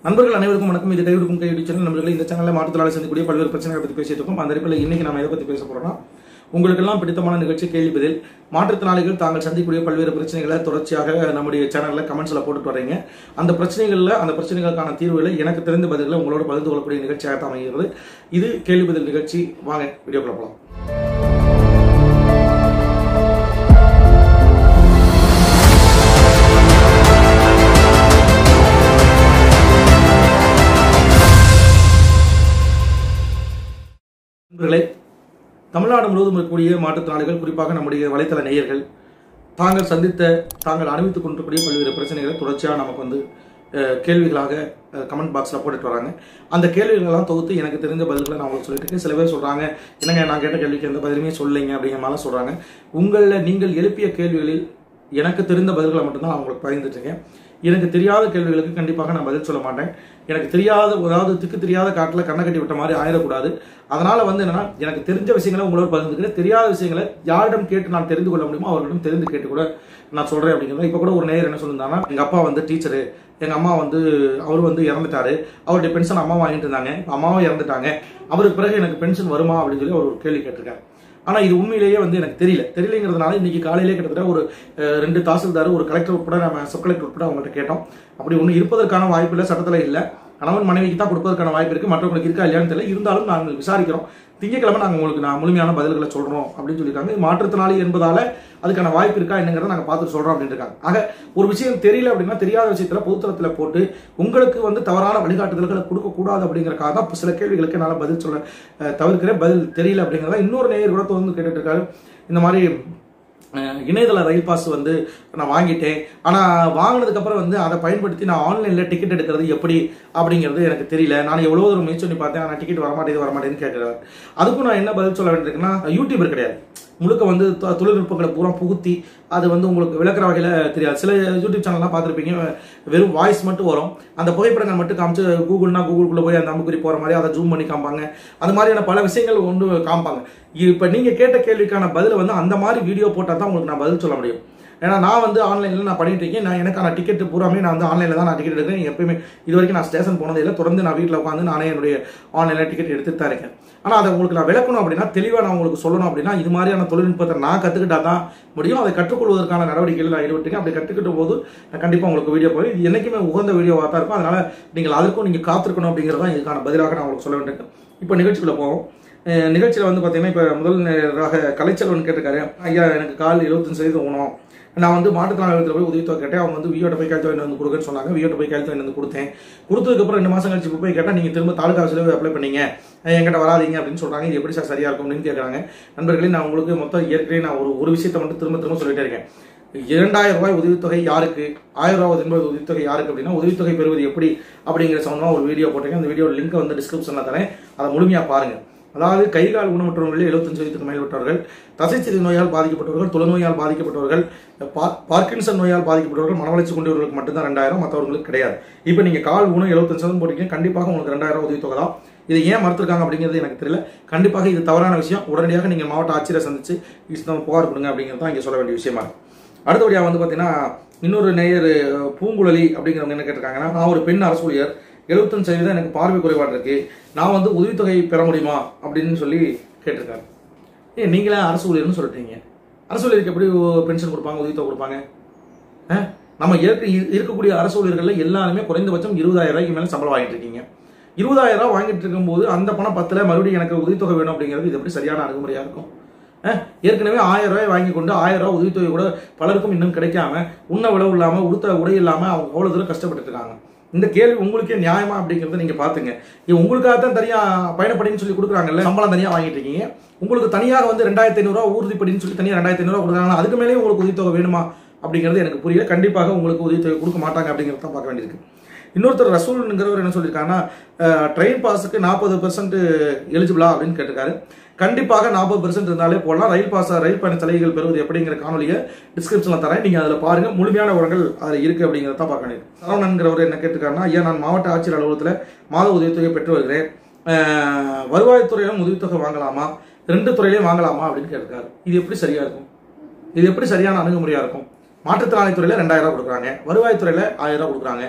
நண்பர்கள் அனைவருக்கும் வணக்கம் இது கைவிடுக்கும் கைவிடு சேனல் நண்பர்கள் இந்த சேனலில் மாற்றுத்திறனாளி சந்திக்கக்கூடிய பல்வேறு பிரச்சனைகளை பற்றி பேசிட்டு இருக்கோம் அந்த அடிப்படையில் இன்னைக்கு நம்ம எதை பற்றி பேச போறோம்னா உங்களுக்கெல்லாம் பிடித்தமான நிகழ்ச்சி கேள்வி பதில் மாற்றுத்திறனாளிகள் தாங்கள் சந்திக்கக்கூடிய பல்வேறு பிரச்சனைகளை தொடர்ச்சியாக நம்முடைய சேனலில் கமெண்ட்ஸில் போட்டுட்டு வரீங்க அந்த பிரச்சனைகளில் அந்த பிரச்சனைகளுக்கான தீர்வுகளை எனக்கு தெரிந்த பதில்களை உங்களோட பகிர்ந்து கொள்ளக்கூடிய நிகழ்ச்சியாக தான் அமைகிறது இது கேள்வி பதில் நிகழ்ச்சி வாங்க வீடியோக்குள்ள போகலாம் நண்பர்களே தமிழ்நாடு முழுவதும் இருக்கக்கூடிய மாற்றுத்திறனாளிகள் குறிப்பாக நம்முடைய வலைத்தள நேயர்கள் தாங்கள் சந்தித்த தாங்கள் அனுபவித்துக் கொண்டிருக்கக்கூடிய பல்வேறு பிரச்சனைகளை தொடர்ச்சியாக நமக்கு வந்து அஹ், கேள்விகளாக கமெண்ட் பாக்ஸில் போட்டுட்டு வராங்க அந்த கேள்விகளெல்லாம் தொகுத்து எனக்கு தெரிஞ்ச பதில்களை நான் உங்களுக்கு சொல்லிட்டு இருக்கேன் சில பேர் சொல்கிறாங்க என்னங்க நான் கேட்ட கேள்விக்கு எந்த பதிலுமே சொல்லலைங்க அப்படிங்கிற மாதிரிலாம் சொல்கிறாங்க உங்களில் நீங்கள் எழுப்பிய கேள்விகளில் எனக்கு தெரிந்த பதில்களை மட்டும்தான் நான் உங்களுக்கு பகிர்ந்துட்டு இருக்கேன் எனக்கு தெரியாத கேள்விகளுக்கு கண்டிப்பாக நான் பதில் சொல்ல மாட்டேன் எனக்கு தெரியாத அதாவது திக்கு தெரியாத காட்டில் கண்ணை கட்டி விட்ட மாதிரி ஆயிடக்கூடாது அதனால வந்து என்னன்னா எனக்கு தெரிஞ்ச விஷயங்களை உங்களோட பகிர்ந்துக்கிறேன் தெரியாத விஷயங்களை யாரிடம் கேட்டு நான் தெரிந்து கொள்ள முடியுமோ அவர்களிடம் தெரிந்து கேட்டு கூட நான் சொல்றேன் அப்படிங்கிறத இப்போ கூட ஒரு நேயர் என்ன சொல்லியிருந்தாங்கன்னா எங்க அப்பா வந்து டீச்சரு எங்க அம்மா வந்து அவர் வந்து இறந்துட்டாரு அவருடைய பென்ஷன் அம்மா வாங்கிட்டு இருந்தாங்க இப்ப அம்மாவும் இறந்துட்டாங்க அவருக்கு பிறகு எனக்கு பென்ஷன் வருமா அப்படின்னு சொல்லி அவர் ஒரு கேள்வி கேட்டிருக்காரு ஆனா இது உண்மையிலேயே வந்து எனக்கு தெரியல தெரியலங்கிறதுனால இன்னைக்கு காலையிலே கிட்டத்தட்ட ஒரு அஹ், ரெண்டு தாசில்தார் ஒரு கலெக்டர் உட்பட நம்ம சப் கலெக்டர் உட்பட அவங்கள்ட்ட கேட்டோம் அப்படி ஒன்று இருப்பதற்கான வாய்ப்பு இல்லை சட்டத்தில் இல்லை கணவன் மனைவிக்கு தான் கொடுப்பதற்கான வாய்ப்பு இருக்கு மற்றவங்களுக்கு இருக்கா இல்லையான்னு தெரியல இருந்தாலும் நாங்கள் விசாரிக்கிறோம் திங்கக்கிழமை நாங்கள் உங்களுக்கு நான் முழுமையான பதில்களை சொல்றோம் அப்படின்னு சொல்லியிருக்காங்க இது மாற்றுத்திறனாளி என்பதால அதுக்கான வாய்ப்பு இருக்கா என்னங்கிறத நாங்கள் பார்த்து சொல்றோம் அப்படின்னு இருக்காங்க ஆக ஒரு விஷயம் தெரியல அப்படின்னா தெரியாத விஷயத்துல பொதுத்தளத்தில் போட்டு உங்களுக்கு வந்து தவறான வழிகாட்டுதல்களை கொடுக்கக்கூடாது அப்படிங்கறக்காக தான் சில கேள்விகளுக்கு என்னால் பதில் சொல்ல அஹ், தவிர்க்கிறேன் பதில் தெரியல அப்படிங்கிறத இன்னொரு நேயர் கூட தொடர்ந்து கேட்டுட்டு இருக்காரு இந்த மாதிரி அஹ், இணையதள ரயில் பாஸ் வந்து நான் வாங்கிட்டேன் ஆனால் வாங்கினதுக்கப்புறம் வந்து அதை பயன்படுத்தி நான் ஆன்லைனில் டிக்கெட் எடுக்கிறது எப்படி அப்படிங்கிறது எனக்கு தெரியல நான் எவ்வளோ தூரம் முயற்சி பண்ணி பார்த்தேன் ஆனால் டிக்கெட் வரமாட்டேது வரமாட்டேன்னு கேட்குறாரு அதுக்கும் நான் என்ன பதில் சொல்ல வேண்டியிருக்குன்னா யூடியூபர் கிடையாது முழுக்க வந்து தொ- தொழில்நுட்பங்களை பூரா புகுத்தி அது வந்து உங்களுக்கு விளக்குற வகையில் தெரியாது சில யூடியூப் சேனல்லாம் பார்த்துருப்பீங்க வெறும் வாய்ஸ் மட்டும் வரும் அந்த புகைப்படங்கள் மட்டும் காமிச்சு கூகுள்னா கூகுளுக்குள்ள போய் அந்த அம்புக்குறி போகிற மாதிரி அதை ஜூம் பண்ணி காமிப்பாங்க அது மாதிரியான பல விஷயங்கள் ஒன்று காமிப்பாங்க இப்போ நீங்கள் கேட்ட கேள்விக்கான பதிலை வந்து அந்த மாதிரி வீடியோ போட்டால் தான் உங்களுக்கு நான் பதில் சொல்ல முடியும் ஏன்னா நான் வந்து ஆன்லைனில் நான் பண்ணிட்டு இருக்கேன் நான் எனக்கான டிக்கெட் பூராமே நான் வந்து ஆன்லைனில் தான் நான் டிக்கெட் எடுக்கிறேன் எப்பயுமே இது வரைக்கும் நான் ஸ்டேஷன் போனதே இல்லை தொடர்ந்து நான் வீட்டில் உட்காந்து நானே என்னுடைய ஆன்லைனில் டிக்கெட் எடுத்து தான் இருக்கேன் ஆனால் அதை உங்களுக்கு நான் விளக்கணும் அப்படின்னா தெளிவாக நான் உங்களுக்கு சொல்லணும் அப்படின்னா இது மாதிரியான தொழில்நுட்பத்தை நான் கற்றுக்கிட்டா தான் முடியும் அதை கற்றுக்கொள்வதற்கான நடவடிக்கைகள் நான் ஈடுபட்டுருக்கேன் அப்படி கற்றுக்கிட்ட போது நான் கண்டிப்பாக உங்களுக்கு வீடியோ போய் இது என்றைக்குமே உகந்த வீடியோவாக தான் இருக்கும் அதனால நீங்கள் அதற்கும் நீங்கள் காத்திருக்கணும் அப்படிங்கிறது தான் இதுக்கான பதிலாக நான் உங்களுக்கு சொல்ல வேண்டியிருக்கேன் இப்போ நிகழ்ச்சிக்குள்ள போவோம் அஹ் நிகழ்ச்சியில் வந்து பார்த்தீங்கன்னா இப்போ முதல் நேராக கலைச்செல்வன் கேட்டிருக்காரு ஐயா எனக்கு கால் இருபத்தஞ்சு சதவீதம் ஊனம் நான் வந்து மாற்றுத்திறனாளிகள் போய் உதவித்தொகை கேட்டேன் அவங்க வந்து வியோட்ட போய் கையெழுத்து வாங்கி வந்து கொடுக்குன்னு சொன்னாங்க வியோட்ட போய் கையெழுத்து வாங்கி வந்து கொடுத்தேன் கொடுத்ததுக்கப்புறம் ரெண்டு மாதம் கழிச்சு இப்போ போய் கேட்டால் நீங்கள் திரும்ப தாலுகா ஆஃபீஸில் அப்ளை பண்ணீங்க அஹ் என்கிட்ட வராதீங்க அப்படின்னு சொல்கிறாங்க இது எப்படி சார் சரியாக இருக்கும் அப்படின்னு கேட்குறாங்க நண்பர்களே நான் உங்களுக்கு மொத்தம் ஏற்கனவே நான் ஒரு ஒரு விஷயத்தை மட்டும் திரும்ப திரும்ப சொல்லிட்டே இருக்கேன் இரண்டாயிரம் ரூபாய் உதவித்தொகை யாருக்கு ஆயிரம் ரூபாய் என்பது உதவித்தொகை யாருக்கு அப்படின்னா உதவித்தொகை பெறுவது எப்படி அப்படிங்கிற சம்பந்தமாக ஒரு வீடியோ போட்டிருக்கேன் அந்த வீடியோ லிங்க் வந்து டிஸ்கிரிப்ஷனில் தரேன் அதை முழுமையாக பாருங்க அதாவது கை கால் ஊனமுற்றவர்களில் எழுபத்தஞ்சு வயதுக்கு மேற்பட்டவர்கள் தசைச்சிறு நோயால் பாதிக்கப்பட்டவர்கள் தொழுநோயால் பாதிக்கப்பட்டவர்கள் பா- பார்க்கின்சன் நோயால் பாதிக்கப்பட்டவர்கள் மனவளர்ச்சி கொண்டவர்களுக்கு மட்டும்தான் ரெண்டாயிரம் மற்றவர்களுக்கு கிடையாது இப்போ நீங்கள் கால் ஊனம் எழுபத்தஞ்சு சதவீதம் போட்டீங்க கண்டிப்பாக உங்களுக்கு ரெண்டாயிரம் உதவித்தொகை தான் இது ஏன் மறுத்திருக்காங்க அப்படிங்கிறது எனக்கு தெரியல கண்டிப்பாக இது தவறான விஷயம் உடனடியாக நீங்கள் மாவட்ட ஆட்சியரை சந்திச்சு இது புகார் கொடுங்க அப்படிங்கிறது தான் இங்கே சொல்ல வேண்டிய விஷயமா இருக்கு அடுத்தபடியாக வந்து பார்த்தீங்கன்னா இன்னொரு நேயர் பூங்குழலி அப்படிங்கிறவங்க என்ன கேட்டிருக்காங்கன்னா நான் ஒரு பெண் அரசு ஊழியர் எழுபத்தஞ்சு சதவீதம் எனக்கு பார்வை குறைபாடு இருக்கு நான் வந்து உதவித்தொகை பெற முடியுமா அப்படின்னு சொல்லி கேட்டிருக்காரு ஏன் நீங்களே அரசு ஊழியர்னு சொல்லிட்டீங்க அரசு ஊழியருக்கு எப்படி பென்ஷன் கொடுப்பாங்க உதவித்தொகை கொடுப்பாங்க ஆ? நம்ம இருக்க இருக்கக்கூடிய அரசு ஊழியர்கள்ல எல்லாருமே குறைந்தபட்சம் இருபதாயிரம் ரூபாய்க்கு மேலே சம்பளம் வாங்கிட்டு இருக்கீங்க இருபதாயிரம் ரூபாய் வாங்கிட்டு இருக்கும்போது அந்த பணம் பத்துல மறுபடியும் எனக்கு உதவித்தொகை வேணும் அப்படிங்கிறது இது எப்படி சரியான அணுகுமுறையா இருக்கும் அஹ், ஏற்கனவே ஆயிரம் ரூபாய் வாங்கி கொண்டு ஆயிரம் ரூபாய் உதவித்தொகை கூட பலருக்கும் இன்னும் கிடைக்காம உண்ண உணவு இல்லாம உடுத்த உடை இல்லாம அவங்க அவ்வளவு தூரம் கஷ்டப்பட்டு இருக்காங்க இந்த கேள்வி உங்களுக்கே நியாயமா அப்படிங்கறத நீங்க பாத்துங்க இது உங்களுக்காக தான் தனியா பயணப்படின்னு சொல்லி கொடுக்குறாங்கல்ல சம்பளம் தனியா வாங்கிட்டு இருக்கீங்க உங்களுக்கு தனியாக வந்து ரெண்டாயிரத்தி ஐநூறுரூவா ஊர்திப்படின்னு சொல்லி தனியாக ரெண்டாயிரத்தி ஐநூறுவா கொடுக்குறாங்க அதுக்கு மேலேயும் உங்களுக்கு உதவித்தொகை வேணுமா அப்படிங்கிறது எனக்கு புரியல கண்டிப்பாக உங்களுக்கு உதவித்தொகை கொடுக்க மாட்டாங்க அப்படிங்கிறத தான் பார்க்க வேண்டியிருக்கு இன்னொருத்தர் ரசூல்ங்கிறவர் என்ன சொல்லியிருக்காங்கன்னா ட்ரெயின் பாஸுக்கு நாற்பது பெர்சன்ட் எலிஜிபிளா அப்படின்னு கேட்டிருக்காரு கண்டிப்பாக நாற்பது பெர்சன்ட் இருந்தாலே போடலாம் ரயில் பாஸ் ரயில் பயண சலுகைகள் பெறுவது எப்படிங்கிற காணொலியை டிஸ்கிரிப்ஷனில் தரேன் நீங்கள் அதில் பாருங்க முழுமையான விவரங்கள் அதில் இருக்கு அப்படிங்கிறத தான் பார்க்க வேண்டியது சரவணன்கிறவர் என்ன கேட்டிருக்காருன்னா ஐயா நான் மாவட்ட ஆட்சியர் அலுவலகத்தில் மாத உதவித்தொகை பெற்று வருகிறேன் அஹ், வருவாய்த்துறையிலும் உதவித்தொகை வாங்கலாமா ரெண்டு துறையிலையும் வாங்கலாமா அப்படின்னு கேட்டிருக்காரு இது எப்படி சரியா இருக்கும் இது எப்படி சரியான அணுகுமுறையா இருக்கும் மாற்றுத்திறனாளி துறையில ரெண்டாயிரம் ரூபாய் கொடுக்குறாங்க வருவாய்த்துறையில ஆயிரம் ரூபாய் கொடுக்குறாங்க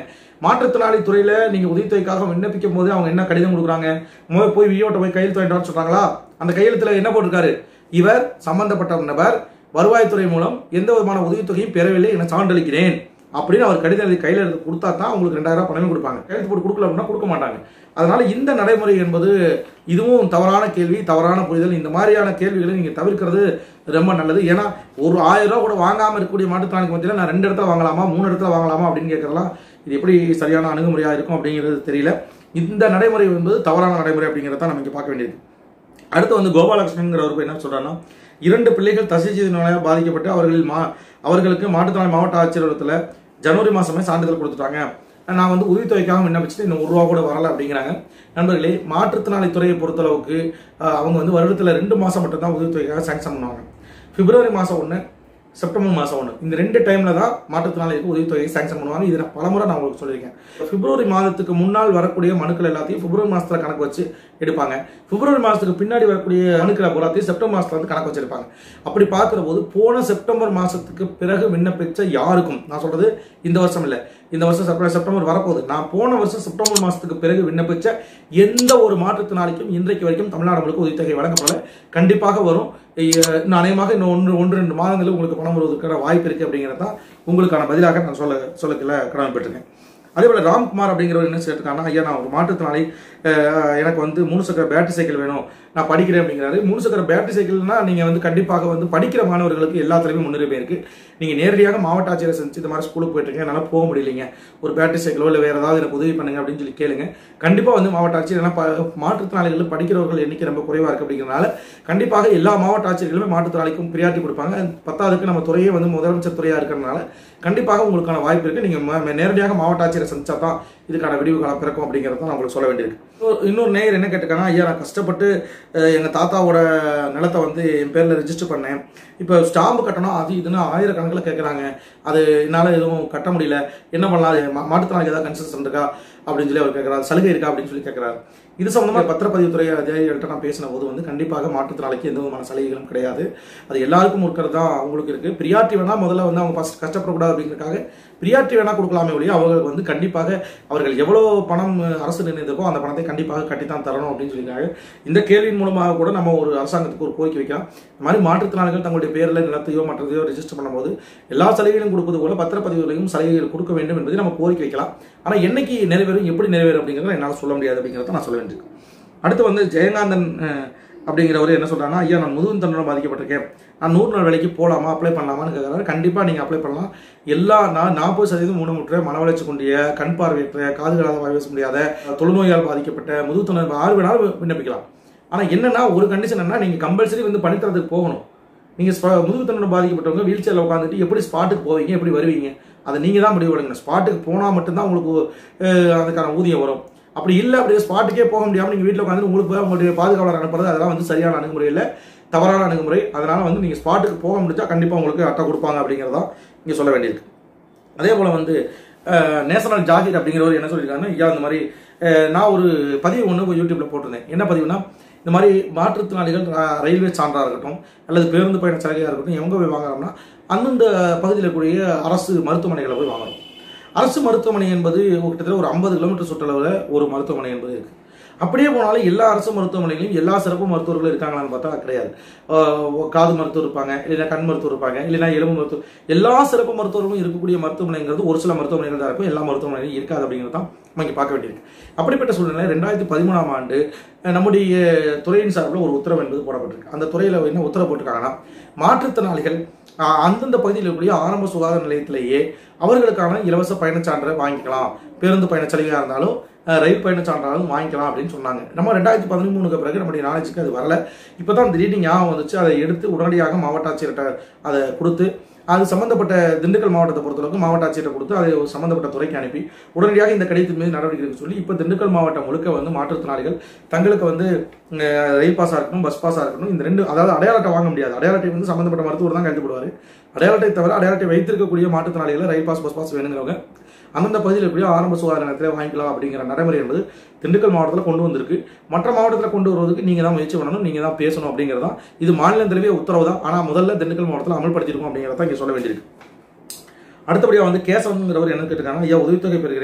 மாற்றுத்திறனாளி துறையில நீங்க உதவித்தொகைக்காக விண்ணப்பிக்கும் போது அவங்க என்ன கடிதம் கொடுக்குறாங்க முதல்ல போய் வியோட்ட போய் கையெழுத்து வாங்கிட்டு வர சொல்றாங்களா அந்த கையெழுத்துல என்ன போட்டிருக்காரு இவர் சம்பந்தப்பட்ட நபர் வருவாய்த்துறை மூலம் எந்த விதமான உதவித்தொகையும் பெறவில்லை என சான்றளிக்கிறேன் அப்படின்னு அவர் கடிதம் எழுதி கையில் எடுத்து கொடுத்தா தான் உங்களுக்கு ரெண்டாயிரம் ரூபாய் பணமே கொடுப்பாங்க கையெழுத்து போட்டு கொடுக்கல அப்படின்னா கொடுக்க மாட்டாங்க அதனால இந்த நடைமுறை என்பது இதுவும் தவறான கேள்வி தவறான புரிதல் இந்த மாதிரியான கேள்விகளை நீங்க தவிர்க்கிறது ரொம்ப நல்லது ஏன்னா ஒரு ஆயிரம் ரூபாய் கூட வாங்காம இருக்கக்கூடிய மாற்றுத்திறனாளிக்கு மத்தியில் நான் ரெண்டு இடத்துல வாங்கலாமா மூணு இடத்துல வாங்கலாமா அப்படின்னு கேட்கறலாம் இது எப்படி சரியான அணுகுமுறையா இருக்கும் அப்படிங்கிறது தெரியல இந்த நடைமுறை என்பது தவறான நடைமுறை அப்படிங்கிறத நம்ம இங்க பார்க்க வேண்டியது அடுத்து வந்து கோபாலகிருஷ்ணங்கிறவருக்கு என்ன சொல்றாருன்னா இரண்டு பிள்ளைகள் தசைச்சீதி நோயால் பாதிக்கப்பட்டு அவர்களில் மா அவர்களுக்கு மாற்றுத்திறனாளி மாவட்ட ஆட்சியரகத்தில் ஜனவரி மாசமே சான்றிதழ் கொடுத்துட்டாங்க நான் வந்து உதவித்தொகைக்காக விண்ணப்பிச்சுட்டு இன்னும் ஒரு ரூபா கூட வரல அப்படிங்கிறாங்க நண்பர்களே மாற்றுத்திறனாளி துறையை பொறுத்தளவுக்கு அஹ், அவங்க வந்து வருடத்தில் ரெண்டு மாசம் மட்டும்தான் உதவித்தொகைக்காக சாங்ஷன் பண்ணுவாங்க பிப்ரவரி மாசம் ஒன்று செப்டம்பர் மாதம் ஒன்று இந்த ரெண்டு டைமில் தான் மாற்றுத்திறனாளிக்கு உதவித்தொகையை சாங்ஷன் பண்ணுவாங்க இதை நான் பலமுறை நான் உங்களுக்கு சொல்லியிருக்கேன் பிப்ரவரி மாதத்துக்கு முன்னால் வரக்கூடிய மனுக்கள் எல்லாத்தையும் பிப்ரவரி மாதத்தில் கணக்கு வச்சு எடுப்பாங்க பிப்ரவரி மாதத்துக்கு பின்னாடி வரக்கூடிய மனுக்களை எல்லாத்தையும் செப்டம்பர் மாதத்துல வந்து கணக்கு வச்சிருப்பாங்க அப்படி பார்க்குற போது போன செப்டம்பர் மாதத்துக்கு பிறகு விண்ணப்பிச்ச யாருக்கும் நான் சொல்றது இந்த வருஷம் இல்லை இந்த வருஷம் செப்டம்பர் செப்டம்பர் வரப்போகுது நான் போன வருஷம் செப்டம்பர் மாதத்துக்கு பிறகு விண்ணப்பிச்ச எந்த ஒரு மாற்றுத்திறனாளிக்கும் இன்றைக்கு வரைக்கும் தமிழ்நாடு முழுக்க உதவித்தொகை வழங்கப்படல கண்டிப்பாக வரும் இ- இன்னும் அநேகமாக இன்னும் ஒன்று ஒன்று ரெண்டு மாதங்களில் உங்களுக்கு பணம் வருவதற்கான வாய்ப்பு இருக்கு அப்படிங்கிறது தான் உங்களுக்கான பதிலாக நான் சொல்ல சொல்லக்கல கடமைப்பட்டிருக்கேன் அதே போல ராம்குமார் அப்படிங்கிறவர் என்ன சொல்லியிருக்காங்கன்னா ஐயா நான் ஒரு மாற்றுத்திறனாளி அஹ், எனக்கு வந்து மூணு சக்கர பேட்டரி சைக்கிள் வேணும் நான் படிக்கிறேன் அப்படிங்கிறாரு மூணு சக்கர பேட்டரி சைக்கிள்னா நீங்க வந்து கண்டிப்பாக வந்து படிக்கிற மாணவர்களுக்கு எல்லாத்துலயுமே முன்னுரிமை இருக்கு நீங்க நேரடியாக மாவட்ட ஆட்சியரை செஞ்சு இந்த மாதிரி ஸ்கூலுக்கு போயிட்டு இருக்கீங்க என்னால போக முடியலைங்க ஒரு பேட்டரி சைக்கிளோ இல்லை வேற ஏதாவது எனக்கு உதவி பண்ணுங்க அப்படின்னு சொல்லி கேளுங்க கண்டிப்பா வந்து மாவட்ட ஆட்சியர் ஏன்னா ப- மாற்றுத்திறனாளிகள் படிக்கிறவர்கள் எண்ணிக்கை ரொம்ப குறைவா இருக்கு அப்படிங்கிறனால கண்டிப்பாக எல்லா மாவட்ட ஆட்சியர்களுமே மாற்றுத்திறனாளிக்கும் பிரியாரிட்டி கொடுப்பாங்க பத்தாவதுக்கு நம்ம துறையே வந்து முதலமைச்சர் துறையா இருக்கிறதுனால கண்டிப்பாக உங்களுக்கான வாய்ப்பு இருக்கு நீங்க ம- நேரடியாக மாவட்ட ஆட்சியரை சந்திச்சா தான் இதுக்கான விடிவு காலம் பிறக்கும் அப்படிங்கிறத நான் உங்களுக்கு சொல்ல வேண்டியிருக்கு இன்னொரு- இன்னொரு நேயர் என்ன கேட்டிருக்காங்கன்னா ஐயா நான் கஷ்டப்பட்டு அஹ், எங்க தாத்தாவோட நிலத்தை வந்து என் பேர்ல ரெஜிஸ்டர் பண்ணேன் இப்போ ஸ்டாம்பு கட்டணும் அது இதுன்னு ஆயிரக்கணக்கில் கேட்குறாங்க அது என்னால் எதுவும் கட்ட முடியல என்ன பண்ணலாம் அது மா- மாற்றுத்திறனாளிக்கு ஏதாவது கன்செஷன் இருக்கா அப்படின்னு சொல்லி அவர் கேட்குறாரு சலுகை இருக்கா அப்படின்னு சொல்லி கேட்குறாரு இது சம்பந்தமாக பத்திரப்பதிவுத்துறை அதிகாரிகள்கிட்ட நான் பேசின போது வந்து கண்டிப்பாக மாற்றுத்திறனாளிக்கு எந்த விதமான சலுகைகளும் கிடையாது அது எல்லாருக்கும் இருக்கிறது தான் அவங்களுக்கு இருக்கு பிரியாட்டி வேணா முதல்ல வந்து அவங்க ஃபர்ஸ்ட் கஷ்டப்படக்கூடாது அப்படிங்கிறதுக்காக பிரியாட்டி வேணா கொடுக்கலாமே ஒழிய அவங்களுக்கு வந்து கண்டிப்பாக அவர்கள் எவ்வளவு பணம் அரசு நிர்ணயித்திருக்கோ அந்த பணத்தை கண்டிப்பாக கட்டித்தான் தரணும் அப்படின்னு சொல்லியிருக்காங்க இந்த கேள்வியின் மூலமாக கூட நம்ம ஒரு அரசாங்கத்துக்கு ஒரு கோரிக்கை வைக்கலாம் இந்த மாதிரி மாற்றுத்திறனாளிகள் தங்களுடைய பேரில் நிலத்தையோ மற்றதையோ ரெஜிஸ்டர் பண்ணும்போது எல்லா சலுகைகளும் கொடுப்பது போல பத்திரப்பதிவுகளையும் சலுகைகள் கொடுக்க வேண்டும் என்பதை நம்ம கோரிக்கை வைக்கலாம் ஆனால் என்னைக்கு நிறைவேறும் எப்படி நிறைவேறும் அப்படிங்கிறத என்னால் சொல்ல முடியாது அப்படிங்கிறத நான் சொல்ல வேண்டியிருக்கு அடுத்து வந்து ஜெயகாந்தன் அஹ், அப்படிங்கிறவர் என்ன சொல்றாங்கன்னா ஐயா நான் முதுகு தண்டனை பாதிக்கப்பட்டிருக்கேன் நான் நூறு நாள் வேலைக்கு போகலாமா அப்ளை பண்ணலாமான்னு கேட்குறாரு கண்டிப்பாக நீங்கள் அப்ளை பண்ணலாம் எல்லா நான் நாற்பது சதவீதம் ஊனமுற்ற மன வளர்ச்சி கொண்டிய கண் பார்வையற்ற காதுகளால் வாய் பேச முடியாத தொழுநோயால் பாதிக்கப்பட்ட முதுகு தண்டனை ஆறு வேணாலும் விண்ணப்பிக்கலாம் ஆனால் என்னன்னா ஒரு கண்டிஷன் என்ன நீங்கள் கம்பல்சரி வந்து பணித்தரத்துக்கு போகணும் நீங்கள் முதுகு தண்டனை பாதிக்கப்பட்டவங்க வீல் சேரில் உட்காந்துட்டு எப்படி ஸ்பாட்டுக்கு போவீங்க எப்படி வருவீங்க அதை நீங்கள் தான் முடிவு பண்ணுங்க ஸ்பாட்டுக்கு போனால் மட்டும்தான் உங்களுக்கு அஹ், அதுக்கான ஊதியம் வரும் அப்படி இல்லை அப்படியே ஸ்பாட்டுக்கே போக முடியாமல் நீங்கள் வீட்டில் உட்காந்து உங்களுக்கு போய் உங்களுடைய பாதுகாவலர் அனுப்புறது அதெல்லாம் வந்து சரியான அணுகுமுறை இல்லை தவறான அணுகுமுறை அதனால வந்து நீங்கள் ஸ்பாட்டுக்கு போக முடிஞ்சா கண்டிப்பாக உங்களுக்கு அட்டை கொடுப்பாங்க அப்படிங்கிறதான் இங்கே சொல்ல வேண்டியிருக்கு அதே போல் வந்து அஹ், நேஷனல் ஜாகிர் அப்படிங்கிறவர் என்ன சொல்லியிருக்காங்கன்னா ஐயா இந்த மாதிரி அஹ், நான் ஒரு பதிவு ஒன்று யூடியூப்ல போட்டிருந்தேன் என்ன பதிவுனா இந்த மாதிரி மாற்றுத்திறனாளிகள் ர- ரயில்வே சான்றா இருக்கட்டும் அல்லது பேருந்து பயண சலுகையாக இருக்கட்டும் எங்கே போய் வாங்குறோம்னா அந்தந்த பகுதியில் இருக்கக்கூடிய அரசு மருத்துவமனைகளை போய் வாங்கணும் அரசு மருத்துவமனை என்பது கிட்டத்தட்ட ஒரு ஐம்பது கிலோமீட்டர் சுற்றளவில் ஒரு மருத்துவமனை என்பது இருக்கு அப்படியே போனாலும் எல்லா அரசு மருத்துவமனைகளிலும் எல்லா சிறப்பு மருத்துவர்களும் இருக்காங்களான்னு பார்த்தா கிடையாது ஆஹ் காது மருத்துவர் இருப்பாங்க இல்லைன்னா கண் மருத்துவர் இருப்பாங்க இல்லைன்னா எலும்பு மருத்துவர் எல்லா சிறப்பு மருத்துவர்களும் இருக்கக்கூடிய மருத்துவமனைங்கிறது ஒரு சில மருத்துவமனைகள் தான் இருக்கும் எல்லா மருத்துவமனைகளும் இருக்காது அப்படிங்கிறது தான் நம்ம இங்கே பார்க்க வேண்டியிருக்கு அப்படிப்பட்ட சூழ்நிலை ரெண்டாயிரத்தி பதிமூணாம் ஆண்டு அஹ் நம்முடைய துறையின் சார்பில் ஒரு உத்தரவு என்பது போடப்பட்டிருக்கு அந்த துறையில் என்ன உத்தரவு போட்டிருக்காங்கன்னா மாற்றுத்திறனாளிகள் ஆஹ் அந்தந்த பகுதியில் இருக்கக்கூடிய ஆரம்ப சுகாதார நிலையத்திலேயே அவர்களுக்கான இலவச பயணச்சான்றை வாங்கிக்கலாம் பேருந்து பயணச்சலுகையாக இருந்தாலும் அஹ் ரயில் பயணச்சான்றாலும் வாங்கிக்கலாம் அப்படின்னு சொன்னாங்க நம்ம ரெண்டாயிரத்தி பதிமூணுக்கு பிறகு நம்முடைய நாலேஜுக்கு அது வரல இப்போ தான் திடீர்னு ஞாபகம் வந்துச்சு அதை எடுத்து உடனடியாக மாவட்ட ஆட்சியர்கிட்ட அதை கொடுத்து அது சம்பந்தப்பட்ட திண்டுக்கல் மாவட்டத்தை பொறுத்தளவுக்கு மாவட்ட ஆட்சியர்கிட்ட கொடுத்து அதை ஒரு சம்பந்தப்பட்ட துறைக்கு அனுப்பி உடனடியாக இந்த கடிதத்தின் மீது நடவடிக்கை எடுக்க சொல்லி இப்போ திண்டுக்கல் மாவட்டம் முழுக்க வந்து மாற்றுத்திறனாளிகள் தங்களுக்கு வந்து அஹ், ரயில் பாஸாக இருக்கட்டும் பஸ் பாஸாக இருக்கட்டும் இந்த ரெண்டு அதாவது அடையாள அட்டை வாங்க முடியாது அடையாள அட்டை வந்து சம்பந்தப்பட்ட மருத்துவர் தான் கைது போடுவார் அடையாள அட்டை தவிர அடையாள அட்டை வைத்திருக்கக்கூடிய மாற்றுத்திறனாளிகளை ரயில் பாஸ் பஸ் பாஸ் வேணுங்கிறவங்க அந்தந்த பகுதியில் எப்படியோ ஆரம்ப சுகாதார நிலையத்தில் வாங்கிக்கலாம் அப்படிங்கிற நடைமுறை என்பது திண்டுக்கல் மாவட்டத்தில் கொண்டு வந்திருக்கு மற்ற மாவட்டத்தில் கொண்டு வருவதற்கு நீங்கள் தான் முயற்சி பண்ணணும் நீங்கள் தான் பேசணும் அப்படிங்கிறது தான் இது மாநிலம் தழுவிய உத்தரவு தான் ஆனால் முதல்ல திண்டுக்கல் மாவட்டத்தில் அமல்படுத்தியிருக்கோம் அப்படிங்கிறத இங்கே சொல்ல வேண்டியிருக்கு அடுத்தபடியாக வந்து கேசவங்கிறவர் என்ன கேட்டிருக்காங்க ஐயா உதவித்தொகை பெறுகிறேன்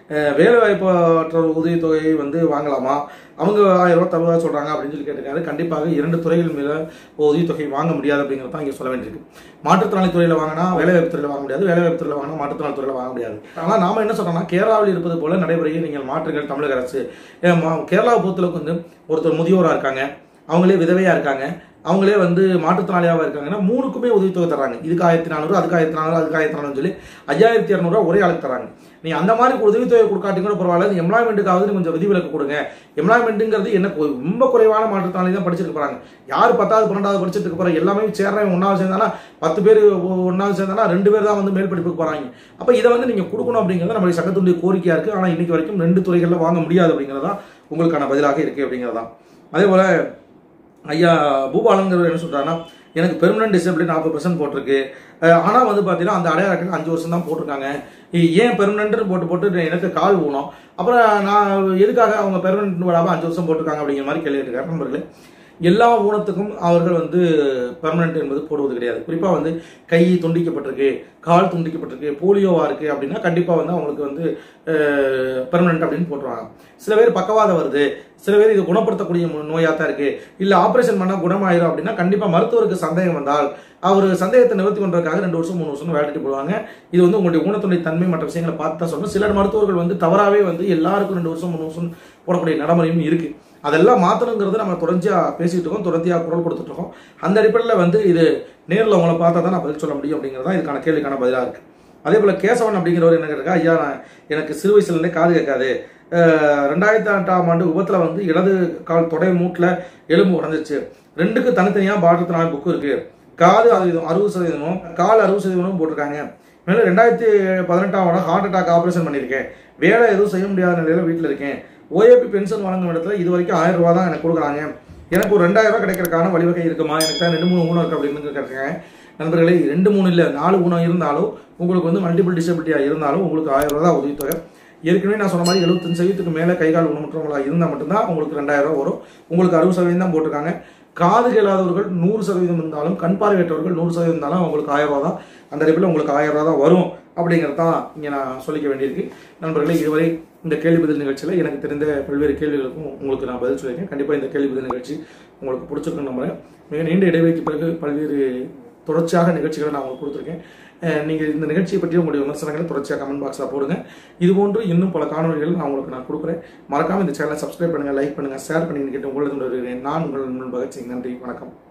அஹ், வேலைவாய்ப்பற்ற உதவித்தொகை வந்து வாங்கலாமா அவங்க ஆயிரம் ரூபாய் தருவதா சொல்றாங்க அப்படின்னு சொல்லி கேட்டிருக்காரு கண்டிப்பாக இரண்டு துறைகள் மேல உதவித்தொகை வாங்க முடியாது அப்படிங்கிறது தான் இங்கே சொல்ல வேண்டியிருக்கு மாற்றுத்திறனாளி துறையில் வாங்கினா வேலைவாய்ப்பு துறையில் வாங்க முடியாது வேலைவாய்ப்பு துறையில் வாங்கினா மாற்றுத்திறனாளி துறையில் வாங்க முடியாது ஆனால் நாம என்ன சொல்றோம்னா கேரளாவில் இருப்பது போல நடைமுறையை நீங்கள் மாற்றுங்கள் தமிழக அரசு ஏன் மா- கேரளாவை பொறுத்தளவுக்கு வந்து ஒருத்தர் முதியோராக இருக்காங்க அவங்களே விதவையா இருக்காங்க அவங்களே வந்து மாற்றுத்திறனாளியாக இருக்காங்கன்னா மூணுக்குமே உதவித்தொகை தராங்க இதுக்கு ஆயிரத்தி நானூறு அதுக்கு ஆயிரத்தி நானூறு அதுக்கு ஆயிரத்தி நானூறு சொல்லி ஐயாயிரத்தி இரநூறுவா ஒரே ஆளுக்கு தராங்க நீ அந்த மாதிரி உதவித்தொகை கொடுக்காட்டி கூட பரவாயில்ல எம்ப்ளாய்மெண்ட்டுக்காவது கொஞ்சம் விதிவிலக்கு கொடுங்க எம்ப்ளாய்மெண்ட்டுங்கிறது என்ன கொ- ரொம்ப குறைவான மாற்றுத்திறனாளி தான் படிச்சிருக்க போறாங்க யார் பத்தாவது பன்னெண்டாவது படிச்சிட்டு இருக்க போறாங்க எல்லாமே சேர்றவன் ஒன்றாவது சேர்ந்தானா பத்து பேர் ஒன்றாவது சேர்ந்தானா ரெண்டு பேர் தான் வந்து மேல் படிப்புக்கு போறாங்க அப்போ இதை வந்து நீங்க கொடுக்கணும் அப்படிங்கிறது நம்மளுடைய சட்டத்துடைய கோரிக்கையா இருக்கு ஆனால் இன்னைக்கு வரைக்கும் ரெண்டு துறைகளில் வாங்க முடியாது அப்படிங்கிறது தான் உங்களுக்கான பதிலாக இருக்கு அப்படிங்கிறது தான் அதே போல ஐயா பூபாலங்கிறவர் என்ன சொல்றாருன்னா எனக்கு பெர்மனன்ட் டிசபிலிட்டி நாற்பது பர்சன்ட் போட்டிருக்கு அஹ் ஆனா வந்து பாத்தீங்கன்னா அந்த அடையாள அட்டைக்கு அஞ்சு வருஷம் தான் போட்டிருக்காங்க இ- ஏன் பெர்மனன்ட்னு போட்டு போட்டு எனக்கு கால் ஊனம் அப்புறம் நான் எதுக்காக அவங்க பெர்மனன்ட் விடாம அஞ்சு வருஷம் போட்டிருக்காங்க அப்படிங்கிற மாதிரி கேள்வி இருக்காரு நண்பர்களே எல்லா ஊனத்துக்கும் அவர்கள் வந்து பெர்மனன்ட் என்பது போடுவது கிடையாது குறிப்பா வந்து கை துண்டிக்கப்பட்டிருக்கு கால் துண்டிக்கப்பட்டிருக்கு போலியோவா இருக்கு அப்படின்னா கண்டிப்பா வந்து அவங்களுக்கு வந்து பெர்மனன்ட் அப்படின்னு போட்டுருவாங்க சில பேர் பக்கவாதம் வருது சில பேர் இது குணப்படுத்தக்கூடிய நோயாக தான் இருக்கு இல்ல ஆபரேஷன் பண்ணா குணமாயிரும் அப்படின்னா கண்டிப்பா மருத்துவருக்கு சந்தேகம் வந்தால் அவர் சந்தேகத்தை நிவர்த்தி பண்றதுக்காக ரெண்டு வருஷம் மூணு வருஷம் வேலைக்கு போடுவாங்க இது வந்து உங்களுடைய ஊனத்துடைய தன்மை மற்ற விஷயங்களை பார்த்து தான் சொல்லணும் சிலர் மருத்துவர்கள் வந்து தவறாவே வந்து எல்லாருக்கும் ரெண்டு வருஷம் மூணு வருஷம் போடக்கூடிய நடைமுறையும் இருக்கு அதெல்லாம் மாத்தணுங்கிறது நம்ம தொடர்ச்சியா பேசிட்டு இருக்கோம் தொடர்ச்சியா குரல் கொடுத்துட்டு இருக்கோம் அந்த அடிப்படையில் வந்து இது நேரில் உங்களை பார்த்தா தான் நான் பதில் சொல்ல முடியும் அப்படிங்கிறது தான் இதுக்கான கேள்விக்கான பதிலாக இருக்கு அதே போல கேசவன் அப்படிங்கிறவர் என்ன கேட்டிருக்கா ஐயா நான் எனக்கு சிறு வயசுல இருந்தே காது கேட்காது அஹ் ரெண்டாயிரத்தி எட்டாம் ஆண்டு விபத்துல வந்து இடது கால் தொடை மூட்டில் எலும்பு உடஞ்சிச்சு ரெண்டுக்கு தனித்தனியாக பாடத்தினால புக்கு இருக்கு காது அது அறுபது சதவீதமும் கால் அறுபது சதவீதமும் போட்டிருக்காங்க மேலும் ரெண்டாயிரத்தி பதினெட்டாம் ஆண்டு ஹார்ட் அட்டாக் ஆபரேஷன் பண்ணியிருக்கேன் வேலை எதுவும் செய்ய முடியாத நிலையில வீட்டில் இருக்கேன் ஓஏபி பென்ஷன் வழங்கும் இடத்துல இது வரைக்கும் ஆயிரம் ரூபா தான் எனக்கு கொடுக்குறாங்க எனக்கு ஒரு ரெண்டாயிரம் ரூபாய் கிடைக்கிறதுக்கான வழிவகை இருக்குமா எனக்கு தான் ரெண்டு மூணு ஊனம் இருக்கு அப்படின்னு கேட்டிருக்கேன் நண்பர்களே ரெண்டு மூணு இல்லை நாலு ஊனம் இருந்தாலும் உங்களுக்கு வந்து மல்டிபிள் டிசபிலிட்டியாக இருந்தாலும் உங்களுக்கு ஆயிரம் ரூபா தான் உதவித்தொகை ஏற்கனவே நான் சொன்ன மாதிரி எழுபத்தஞ்சு சதவீதத்துக்கு மேலே கை கால் ஊனமுற்றவங்களா இருந்தால் மட்டும்தான் உங்களுக்கு ரெண்டாயிரம் ரூபா வரும் உங்களுக்கு அறுபது சதவீதம் தான் போட்டிருக்காங்க காது கேளாதவர்கள் நூறு சதவீதம் இருந்தாலும் கண் பார்வையற்றவர்கள் நூறு சதவீதம் இருந்தாலும் அவங்களுக்கு ஆயிரம் ரூபா தான் அந்த அடிப்பில் உங்களுக்கு ஆயிரம் ரூபா தான் வரும் அப்படிங்கிறது தான் இங்கே நான் சொல்லிக்க வேண்டியிருக்கு நண்பர்களே இதுவரை இந்த கேள்வி பதில் நிகழ்ச்சியில் எனக்கு தெரிந்த பல்வேறு கேள்விகளுக்கும் உங்களுக்கு நான் பதில் சொல்லியிருக்கேன் கண்டிப்பாக இந்த கேள்வி பதில் நிகழ்ச்சி உங்களுக்கு பிடிச்சிருக்குன்னு நம்புறேன் மிக நீண்ட இடைவெளிக்கு பிறகு பல்வேறு தொடர்ச்சியாக நிகழ்ச்சிகளை நான் உங்களுக்கு கொடுத்துருக்கேன் அஹ் நீங்கள் இந்த நிகழ்ச்சியை பற்றி உங்களுடைய விமர்சனங்களை தொடர்ச்சியாக கமெண்ட் பாக்ஸில் போடுங்க இது போன்று இன்னும் பல காணொலிகள் நான் உங்களுக்கு நான் கொடுக்குறேன் மறக்காம இந்த சேனலை சப்ஸ்கிரைப் பண்ணுங்க லைக் பண்ணுங்க ஷேர் பண்ணி கேட்டு உங்களிடம் வருகிறேன் நான் உங்கள் நண்பன் பகத்சிங் நன்றி வணக்கம்